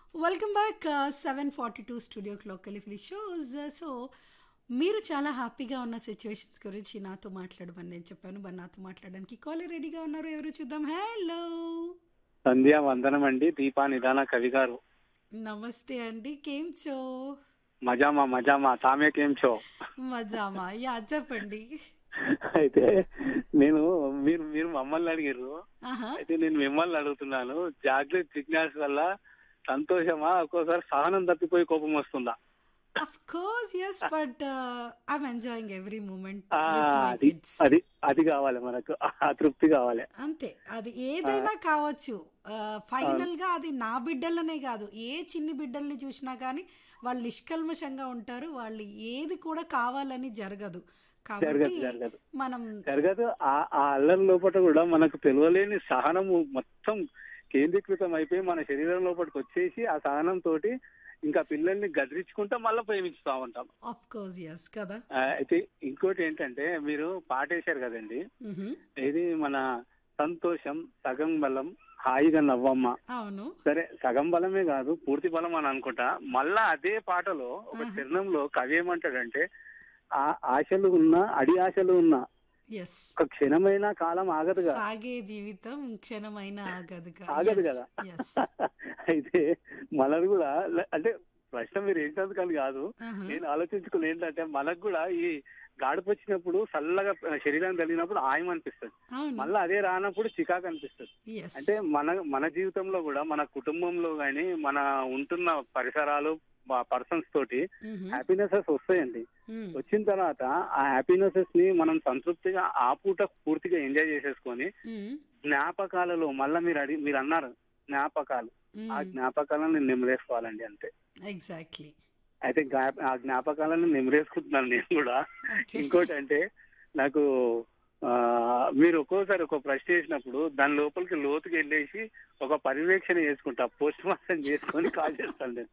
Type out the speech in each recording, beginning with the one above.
Welcome back seven forty two studio clock కలిఫిలి shows so మీరు చాలా హ్యాపీగా ఉన్న సిచ్యువేషన్స్ గురించి నాతో మాట్లాడమని నేను చెప్పాను మరి నాతో మాట్లాడడానికి కాలర్ రెడీగా ఉన్నారు ఎవరు చూద్దాం హలో సంధ్యా వందనం అండి దీపా నిదాన కవి గారు నమస్తే అండి కేం చో మజామా మజామా తామే కేం చో మజామా యా చెప్పండి అయితే నేను మీరు మీరు మమ్మల్ని అడిగారు ఆహా అయితే నేను మిమ్మల్ని అడుగుతున్నాను జాగ్రత్త సిగ్నల్స్ వల్ల సంతోషమా ఒక్కోసారి సహనం తప్పిపోయి కోపం వస్తుందా of course yes but I'm enjoying every moment ah, with my అది కిడ్స్ అది అది కావాలి మనకు ఆ తృప్తి కావాలి అంతే అది ఏదైనా కావచ్చు ఫైనల్ గా అది నా బిడ్డలనే కాదు ఏ చిన్ని బిడ్డల్ని చూసినా కానీ వాళ్ళు నిష్కల్మషంగా ఉంటారు వాళ్ళు ఏది కూడా కావాలని జరగదు కాబట్టి జరగదు జరగదు మనం జరగదు ఆ ఆ అల్లరి లోపల కూడా మనకు తెలియలేని సహనము మొత్తం కేంద్రీకృతం అయిపోయి మన శరీరం లోపలికి వచ్చేసి ఆ సహనం తోటి ఇంకా పిల్లల్ని గదిరించుకుంటా మళ్ళీ ప్రేమించుతా ఉంటాం ఆఫ్ కోర్స్ ఎస్ కదా ఆ, అయితే ఇంకోటి ఏంటంటే మీరు పాట వేశారు కదండి మ్హూ. ఇది మన సంతోషం సగం బలం హాయిగా నవ్వమ్మ అవును సరే సగం బలమే కాదు పూర్తి బలం అని అనుకుంటా మళ్ళా అదే పాటలో ఒక ఆహా. చరణంలో కవి ఏమంటాడంటే ఆ ఆశలు ఉన్నా అడి ఆశలు ఉన్నా ఎస్ ఒక క్షణమైన కాలం ఆగదుగా సాగే జీవితం క్షణమైన ఆగదు ఆగదు కదా ఎస్ అయితే మనది కూడా ల- అంటే ప్రశ్న మీరు ఏంటందుకని కాదు నేను ఆలోచించుకుని ఏంటంటే మనకు కూడా ఈ గాడుపు వచ్చినప్పుడు చల్లగా శరీరం తగిలినప్పుడు ఆయం అనిపిస్తుంది అవును మళ్ళీ అదే రానప్పుడు చికాకు అనిపిస్తుంది ఎస్ అంటే మన మన జీవితంలో కూడా మన కుటుంబంలో గాని మన ఉంటున్న పరిసరాలు పర్సన్స్ తోటి హ్యాపీనెసెస్ వస్తాయండి వచ్చిన తర్వాత ఆ హ్యాపీనెసెస్ ని మనం సంతృప్తిగా ఆ పూట పూర్తిగా ఎంజాయ్ చేసేసుకొని జ్ఞాపకాలలో మళ్ళీ మీరు అడిగి మీరు అన్నారు జ్ఞాపకాలు ఆ జ్ఞాపకాలను నెమరేసుకోవాలండి అంతే ఎగ్జాక్ట్లీ అయితే జ్ఞా- ఆ జ్ఞాపకాలను నెమరేసుకుంటున్నాను నేను కూడా ఇంకోటి అంటే నాకు ఆ మీరు ఒక్కోసారి ఒక ప్రశ్న చేసినప్పుడు దాని లోపలికి లోతుకి వెళ్ళేసి ఒక పర్యవేక్షణ చేసుకుంటా పోస్ట్ మార్టం చేసుకొని కాల్ చేస్తాను నేను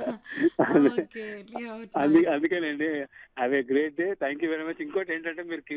ఓకే అందుకే అందుకేనండి have a great day thank you very much ఇంకోటి ఏంటంటే మీరు